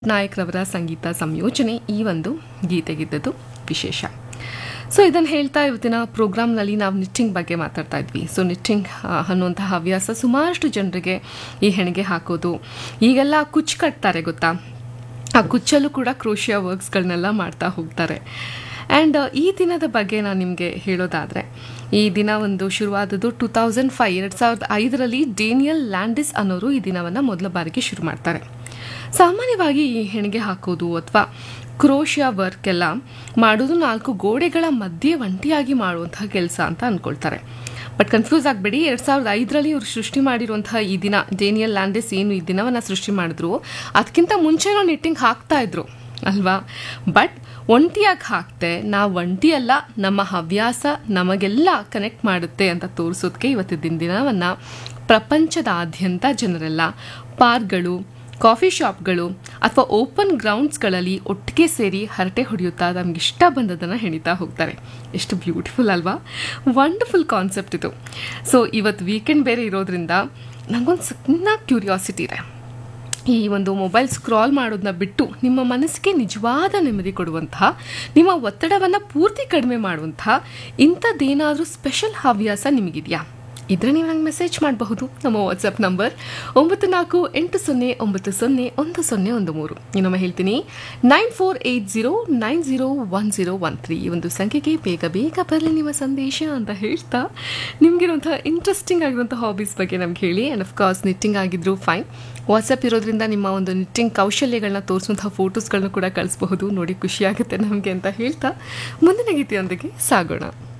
ನಾಯಕ್ರವರ ಸಂಗೀತ ಸಂಯೋಜನೆ ಈ ಒಂದು ಗೀತೆಗಿದ್ದದ್ದು ವಿಶೇಷ ಸೊ ಇದನ್ನು ಹೇಳ್ತಾ ಇವತ್ತಿನ ಪ್ರೋಗ್ರಾಮ್ನಲ್ಲಿ ನಾವು ನಿಟ್ಟಿಂಗ್ ಬಗ್ಗೆ ಮಾತಾಡ್ತಾ ಇದ್ವಿ ಸೊ ನಿಟ್ಟಿಂಗ್ ಅನ್ನುವಂತಹ ಹವ್ಯಾಸ ಸುಮಾರಷ್ಟು ಜನರಿಗೆ ಈ ಹೆಣಿಗೆ ಹಾಕೋದು ಈಗೆಲ್ಲ ಕುಚ್ಚು ಕಟ್ತಾರೆ ಗೊತ್ತಾ ಆ ಕುಚ್ಚಲ್ಲೂ ಕೂಡ ಕ್ರೋಶಿಯಾ ವರ್ಕ್ಸ್ಗಳನ್ನೆಲ್ಲ ಮಾಡ್ತಾ ಹೋಗ್ತಾರೆ ಆ್ಯಂಡ್ ಈ ದಿನದ ಬಗ್ಗೆ ನಾನು ನಿಮಗೆ ಹೇಳೋದಾದರೆ ಈ ದಿನ ಒಂದು ಶುರುವಾದದ್ದು ಟೂ ತೌಸಂಡ್ ಫೈವ್ ಎರಡು ಸಾವಿರದ ಐದರಲ್ಲಿ ಡೇನಿಯಲ್ ಲ್ಯಾಂಡಿಸ್ ಅನ್ನೋರು ಈ ದಿನವನ್ನು ಮೊದಲ ಬಾರಿಗೆ ಶುರು ಮಾಡ್ತಾರೆ ಸಾಮಾನ್ಯವಾಗಿ ಈ ಹೆಣಿಗೆ ಹಾಕೋದು ಅಥವಾ ಕ್ರೋಶಿಯಾ ವರ್ಕ್ ಎಲ್ಲ ಮಾಡೋದು ನಾಲ್ಕು ಗೋಡೆಗಳ ಮಧ್ಯೆ ಒಂಟಿಯಾಗಿ ಮಾಡುವಂತಹ ಕೆಲಸ ಅಂತ ಅಂದ್ಕೊಳ್ತಾರೆ ಬಟ್ ಕನ್ಫ್ಯೂಸ್ ಆಗಬೇಡಿ ಎರಡು ಸಾವಿರದ ಐದರಲ್ಲಿ ಇವರು ಸೃಷ್ಟಿ ಮಾಡಿರುವಂತಹ ಈ ದಿನ ಡೇನಿಯಲ್ ಲ್ಯಾಂಡಿಸ್ ಏನು ಈ ದಿನವನ್ನು ಸೃಷ್ಟಿ ಮಾಡಿದ್ರು ಅದಕ್ಕಿಂತ ಮುಂಚೆನೂ ನಿಟ್ಟಿಂಗ್ ಹಾಕ್ತಾ ಇದ್ರು ಅಲ್ವಾ ಬಟ್ ಒಂಟಿಯಾಗಿ ಹಾಕ್ತೆ ನಾವು ಒಂಟಿಯಲ್ಲ ನಮ್ಮ ಹವ್ಯಾಸ ನಮಗೆಲ್ಲ ಕನೆಕ್ಟ್ ಮಾಡುತ್ತೆ ಅಂತ ತೋರಿಸೋದಕ್ಕೆ ಇವತ್ತಿನ ದಿನವನ್ನು ಪ್ರಪಂಚದಾದ್ಯಂತ ಜನರೆಲ್ಲ ಪಾರ್ಕ್ಗಳು ಕಾಫಿ ಶಾಪ್ಗಳು ಅಥವಾ ಓಪನ್ ಗ್ರೌಂಡ್ಸ್ಗಳಲ್ಲಿ ಒಟ್ಟಿಗೆ ಸೇರಿ ಹರಟೆ ಹೊಡೆಯುತ್ತಾ ನಮ್ಗೆ ಇಷ್ಟ ಬಂದದನ್ನು ಹೆಣಿತಾ ಹೋಗ್ತಾರೆ ಎಷ್ಟು ಬ್ಯೂಟಿಫುಲ್ ಅಲ್ವಾ ವಂಡರ್ಫುಲ್ ಕಾನ್ಸೆಪ್ಟ್ ಇದು ಸೊ ಇವತ್ತು ವೀಕೆಂಡ್ ಬೇರೆ ಇರೋದ್ರಿಂದ ನನಗೊಂದು ಸಣ್ಣ ಕ್ಯೂರಿಯಾಸಿಟಿ ಇದೆ ಈ ಒಂದು ಮೊಬೈಲ್ ಸ್ಕ್ರಾಲ್ ಮಾಡೋದನ್ನ ಬಿಟ್ಟು ನಿಮ್ಮ ಮನಸ್ಸಿಗೆ ನಿಜವಾದ ನೆಮ್ಮದಿ ಕೊಡುವಂತಹ ನಿಮ್ಮ ಒತ್ತಡವನ್ನು ಪೂರ್ತಿ ಕಡಿಮೆ ಮಾಡುವಂತಹ ಇಂಥದ್ದೇನಾದರೂ ಸ್ಪೆಷಲ್ ಹವ್ಯಾಸ ನಿಮಗಿದೆಯಾ ಇದ್ರೆ ನೀವು ನಂಗೆ ಮೆಸೇಜ್ ಮಾಡಬಹುದು ನಮ್ಮ ವಾಟ್ಸಪ್ ನಂಬರ್ ಒಂಬತ್ತು ನಾಲ್ಕು ಎಂಟು ಸೊನ್ನೆ ಒಂಬತ್ತು ಸೊನ್ನೆ ಒಂದು ಸೊನ್ನೆ ಒಂದು ಮೂರು ಇನ್ನೊಮ್ಮೆ ಹೇಳ್ತೀನಿ nine four eight zero nine zero one zero one three ಈ ಒಂದು ಸಂಖ್ಯೆಗೆ ಬೇಗ ಬೇಗ ಬರಲಿ ನಿಮ್ಮ ಸಂದೇಶ ಅಂತ ಹೇಳ್ತಾ ನಿಮಗಿರುವಂಥ ಇಂಟ್ರೆಸ್ಟಿಂಗ್ ಆಗಿರುವಂಥ ಹಾಬೀಸ್ ಬಗ್ಗೆ ನಮ್ಗೆ ಹೇಳಿ ಆ್ಯಂಡ್ ಅಫ್ಕೋರ್ಸ್ ನಿಟ್ಟಿಂಗ್ ಆಗಿದ್ರು ಫೈನ್ ವಾಟ್ಸಪ್ ಇರೋದ್ರಿಂದ ನಿಮ್ಮ ಒಂದು ನಿಟ್ಟಿಂಗ್ ಕೌಶಲ್ಯಗಳನ್ನ ತೋರಿಸುವಂಥ ಫೋಟೋಸ್ಗಳನ್ನ ಕೂಡ ಕಳಿಸಬಹುದು ನೋಡಿ ಖುಷಿಯಾಗುತ್ತೆ ನಮಗೆ ಅಂತ ಹೇಳ್ತಾ ಮುಂದಿನ ಗೀತೆಯೊಂದಿಗೆ ಸಾಗೋಣ